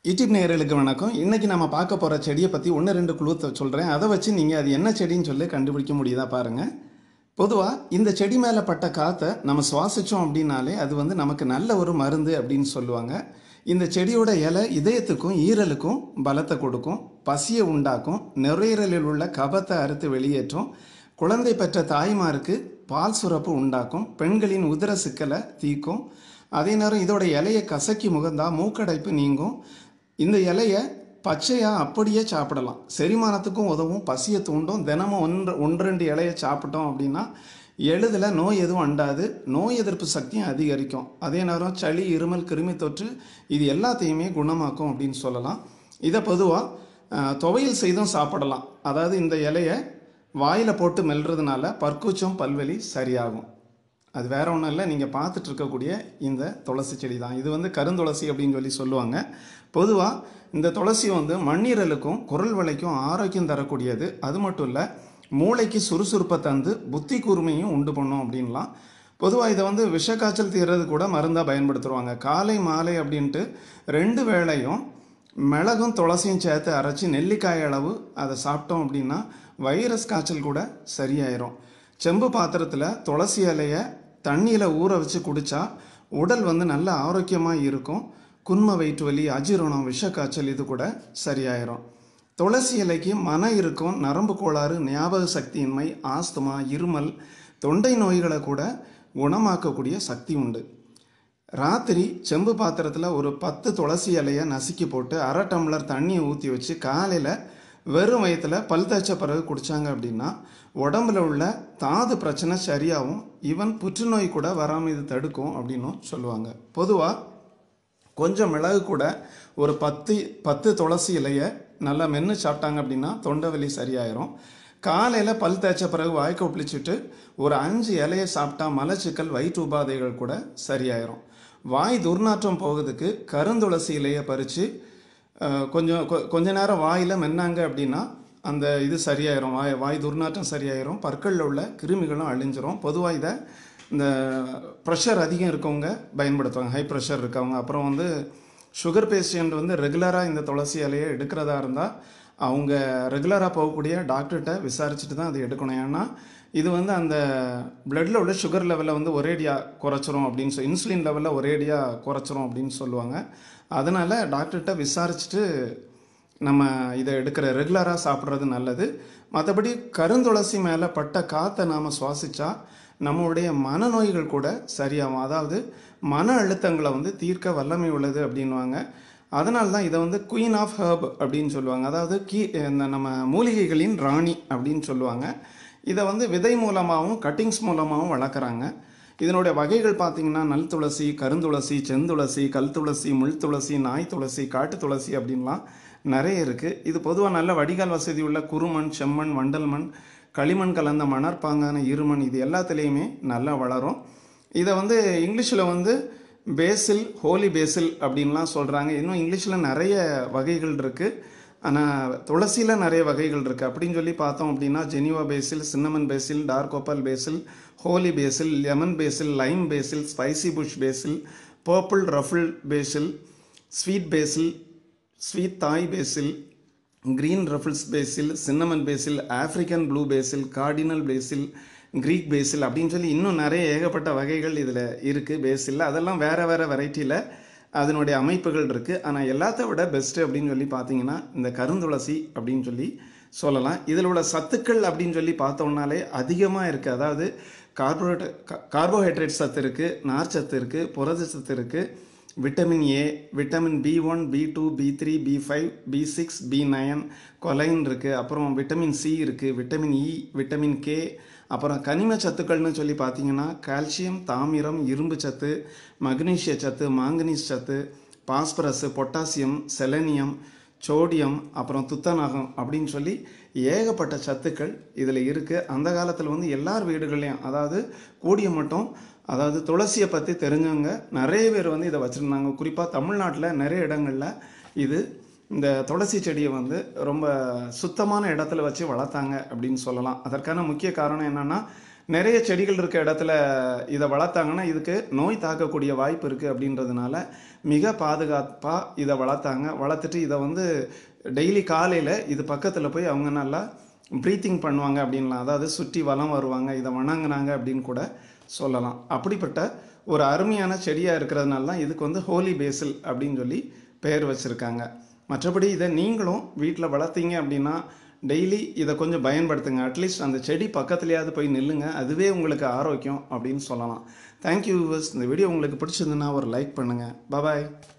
YouTube நேயர்களுக்கு வணக்கம் இன்னைக்கு நம்ம பார்க்க போகிற செடியை பற்றி ஒன்று ரெண்டு குழு சொல்கிறேன் அதை வச்சு நீங்கள் அது என்ன செடின்னு சொல்லி கண்டுபிடிக்க முடியுதா பாருங்கள் பொதுவாக இந்த செடி மேலே பட்ட காற்றை நம்ம சுவாசித்தோம் அப்படின்னாலே அது வந்து நமக்கு நல்ல ஒரு மருந்து அப்படின்னு சொல்லுவாங்க இந்த செடியோட இலை இதயத்துக்கும் ஈரலுக்கும் பலத்தை கொடுக்கும் பசியை உண்டாக்கும் நுரையீரலில் உள்ள கபத்தை அறுத்து வெளியேற்றும் குழந்தை பெற்ற தாய்மாருக்கு பால் சுரப்பு உண்டாக்கும் பெண்களின் உதர சிக்கலை தீக்கும் அதே நேரம் இதோட இலையை கசக்கி முகந்தா மூக்கடைப்பு நீங்கும் இந்த இலையை பச்சையாக அப்படியே சாப்பிடலாம் செரிமானத்துக்கும் உதவும் பசியை தூண்டும் தினமும் ஒன்று ஒன்றெண்டு இலையை சாப்பிட்டோம் அப்படின்னா எளிதில் நோய் எதுவும் அண்டாது நோய் எதிர்ப்பு சக்தியும் அதிகரிக்கும் அதே நேரம் சளி இருமல் கிருமி தொற்று இது எல்லாத்தையுமே குணமாக்கும் அப்படின்னு சொல்லலாம் இதை பொதுவாக துவையல் செய்தும் சாப்பிடலாம் அதாவது இந்த இலையை வாயில் போட்டு மெல்றதுனால பற்கூச்சம் பல்வலி சரியாகும் அது வேற ஒன்றும் இல்லை நீங்கள் பார்த்துட்டு இருக்கக்கூடிய இந்த துளசி செடி தான் இது வந்து கருந்துளசி அப்படின்னு சொல்லி சொல்லுவாங்க பொதுவாக இந்த துளசி வந்து மண்ணீரலுக்கும் குரல் வளைக்கும் ஆரோக்கியம் தரக்கூடியது அது மட்டும் இல்லை மூளைக்கு சுறுசுறுப்பை தந்து புத்தி கூர்மையும் உண்டு பண்ணும் அப்படின்லாம் பொதுவாக இதை வந்து விஷக்காய்ச்சல் தீர்றது கூட மருந்தாக பயன்படுத்துவாங்க காலை மாலை அப்படின்ட்டு ரெண்டு வேளையும் மிளகும் துளசியும் சேர்த்து அரைச்சி நெல்லிக்காய் அளவு அதை சாப்பிட்டோம் அப்படின்னா வைரஸ் காய்ச்சல் கூட சரியாயிரும் செம்பு பாத்திரத்தில் துளசி இலையை தண்ணியில் ஊற வச்சு குடித்தா உடல் வந்து நல்ல ஆரோக்கியமாக இருக்கும் குன்ம வயிற்று வலி அஜீரணம் விஷக்காய்ச்சல் இது கூட சரியாயிரும் துளசி இலைக்கு மன இருக்கும் நரம்பு கோளாறு ஞாபக சக்தியின்மை ஆஸ்துமா இருமல் தொண்டை நோய்களை கூட குணமாக்கக்கூடிய சக்தி உண்டு ராத்திரி செம்பு பாத்திரத்தில் ஒரு பத்து துளசி இலையை நசுக்கி போட்டு அரை டம்ளர் தண்ணியை ஊற்றி வச்சு காலையில் வெறும் வயிற்றில் பல் தேய்ச்ச பிறகு குடித்தாங்க அப்படின்னா உடம்புல உள்ள தாது பிரச்சனை சரியாகும் ஈவன் புற்றுநோய் கூட வராமல் இது தடுக்கும் அப்படின்னும் சொல்லுவாங்க பொதுவாக கொஞ்சம் மிளகு கூட ஒரு பத்து பத்து துளசி இலையை நல்லா மென்று சாப்பிட்டாங்க அப்படின்னா தொண்டை வலி சரியாயிரும் காலையில் பல் தேய்ச்ச பிறகு வாய்க்க ஒப்பிளிச்சுட்டு ஒரு அஞ்சு இலையை சாப்பிட்டா மலச்சிக்கல் வயிற்று உபாதைகள் கூட சரியாயிரும் வாய் துர்நாற்றம் போகிறதுக்கு கருந்துளசி இலையை பறித்து கொஞ்சம் கொ- கொஞ்ச நேரம் வாயில் மென்னாங்க அப்படின்னா அந்த இது சரியாயிரும் வாய் வாய் துர்நாற்றம் சரியாயிரும் பற்களில் உள்ள கிருமிகளும் அழிஞ்சிரும் பொதுவாக இதை இந்த ப்ரெஷர் அதிகம் இருக்கவங்க பயன்படுத்துவாங்க ஹை ப்ரெஷர் இருக்கவங்க அப்புறம் வந்து சுகர் பேஷண்ட் வந்து ரெகுலராக இந்த துளசி இலையை எடுக்கிறதா இருந்தால் அவங்க ரெகுலராக போகக்கூடிய டாக்டர்கிட்ட விசாரிச்சுட்டு தான் அதை எடுக்கணும் ஏன்னா இது வந்து அந்த பிளட்டில் உள்ள சுகர் லெவலை வந்து ஒரேடியாக குறைச்சிரும் அப்படின்னு சொல்லி இன்சுலின் லெவலில் ஒரேடியாக குறைச்சிரும் அப்படின்னு சொல்லுவாங்க அதனால் டாக்டர்கிட்ட விசாரிச்சுட்டு நம்ம இதை எடுக்கிற ரெகுலராக சாப்பிட்றது நல்லது மற்றபடி கருந்துளசி மேலே பட்ட காற்றை நாம் சுவாசிச்சா நம்மளுடைய மனநோய்கள் கூட சரியாகும் அதாவது மன அழுத்தங்களை வந்து தீர்க்க வல்லமை உள்ளது அப்படின்வாங்க அதனால தான் இதை வந்து குயின் ஆஃப் ஹர்ப் அப்படின்னு சொல்லுவாங்க அதாவது கீ இந்த நம்ம மூலிகைகளின் ராணி அப்படின்னு சொல்லுவாங்க இதை வந்து விதை மூலமாகவும் கட்டிங்ஸ் மூலமாகவும் வளர்க்குறாங்க இதனுடைய வகைகள் பார்த்தீங்கன்னா நல் துளசி கருந்துளசி செந்துளசி கல் துளசி முள் துளசி நாய் துளசி காட்டு துளசி அப்படின்லாம் நிறைய இருக்குது இது பொதுவாக நல்ல வடிகால் வசதி உள்ள குறுமண் செம்மண் வண்டல் மண் களிமண் கலந்த மணற்பாங்கான இருமண் இது எல்லாத்துலேயுமே நல்லா வளரும் இதை வந்து இங்கிலீஷில் வந்து பேசில் ஹோலி பேசில் அப்படின்லாம் சொல்கிறாங்க இன்னும் இங்கிலீஷில் நிறைய வகைகள் இருக்குது ஆனால் துளசியில் நிறைய வகைகள் இருக்குது அப்படின்னு சொல்லி பார்த்தோம் அப்படின்னா Geneva basil cinnamon basil dark opal basil holy basil lemon basil lime basil spicy bush basil purple ruffle basil sweet basil sweet Thai basil green ruffles basil cinnamon basil African blue basil cardinal basil Greek basil அப்படின்னு சொல்லி இன்னும் நிறைய ஏகப்பட்ட வகைகள் இதில் இருக்குது பேசில் அதெல்லாம் வேறு வேறு வெரைட்டியில் அதனுடைய அமைப்புகள் இருக்குது ஆனால் எல்லாத்த விட பெஸ்ட்டு அப்படின்னு சொல்லி பார்த்தீங்கன்னா இந்த கருந்துளசி அப்படின்னு சொல்லி சொல்லலாம் இதில் உள்ள சத்துக்கள் அப்படின்னு சொல்லி பார்த்தோம்னாலே அதிகமாக இருக்குது அதாவது கார்போஹைட்ரே கார்போஹைட்ரேட் சத்து இருக்குது நார்ச்சத்து இருக்குது புரத சத்து இருக்குது vitamin A vitamin B one B two B three B five B six B nine choline இருக்குது அப்புறம் விட்டமின் சி இருக்குது விட்டமின் இ விட்டமின் கே அப்புறம் கனிம சத்துக்கள்னு சொல்லி பார்த்தீங்கன்னா கால்சியம் தாமிரம் இரும்பு சத்து மக்னீசிய சத்து மாங்கனீஸ் சத்து பாஸ்பரஸ் பொட்டாசியம் செலனியம் சோடியம் அப்புறம் துத்தநாகம் அப்படின்னு சொல்லி ஏகப்பட்ட சத்துக்கள் இதில் இருக்குது அந்த காலத்தில் வந்து எல்லார் வீடுகள்லையும் அதாவது கூடிய மட்டும் அதாவது துளசியை பற்றி தெரிஞ்சவங்க நிறைய பேர் வந்து இதை வச்சுருந்தாங்க குறிப்பாக தமிழ்நாட்டில் நிறைய இடங்களில் இது இந்த துளசி செடியை வந்து ரொம்ப சுத்தமான இடத்துல வச்சு வளர்த்தாங்க அப்படின்னு சொல்லலாம் அதற்கான முக்கிய காரணம் என்னென்னா நிறைய செடிகள் இருக்க இடத்துல இதை வளர்த்தாங்கன்னா இதுக்கு நோய் தாக்கக்கூடிய வாய்ப்பு இருக்குது அப்படின்றதுனால மிக பாதுகாப்பாக இதை வளர்த்தாங்க வளர்த்துட்டு இதை வந்து டெய்லி காலையில் இது பக்கத்தில் போய் அவங்க நல்லா ப்ரீத்திங் பண்ணுவாங்க அப்படின்லாம் அதாவது சுற்றி வலம் வருவாங்க இதை வணங்குனாங்க அப்படின்னு கூட சொல்லலாம் அப்படிப்பட்ட ஒரு அருமையான செடியாக இருக்கிறதுனால தான் இதுக்கு வந்து ஹோலி பேசில் அப்படின்னு சொல்லி பெயர் வச்சுருக்காங்க மற்றபடி இதை நீங்களும் வீட்டில் வளர்த்தீங்க அப்படின்னா டெய்லி இதை கொஞ்சம் பயன்படுத்துங்க அட்லீஸ்ட் அந்த செடி பக்கத்துலேயாவது போய் நில்லுங்க அதுவே உங்களுக்கு ஆரோக்கியம் அப்படின்னு சொல்லலாம் தேங்க்யூ வியூவர்ஸ் இந்த வீடியோ உங்களுக்கு பிடிச்சிருந்துன்னா ஒரு லைக் பண்ணுங்கள் பபாய்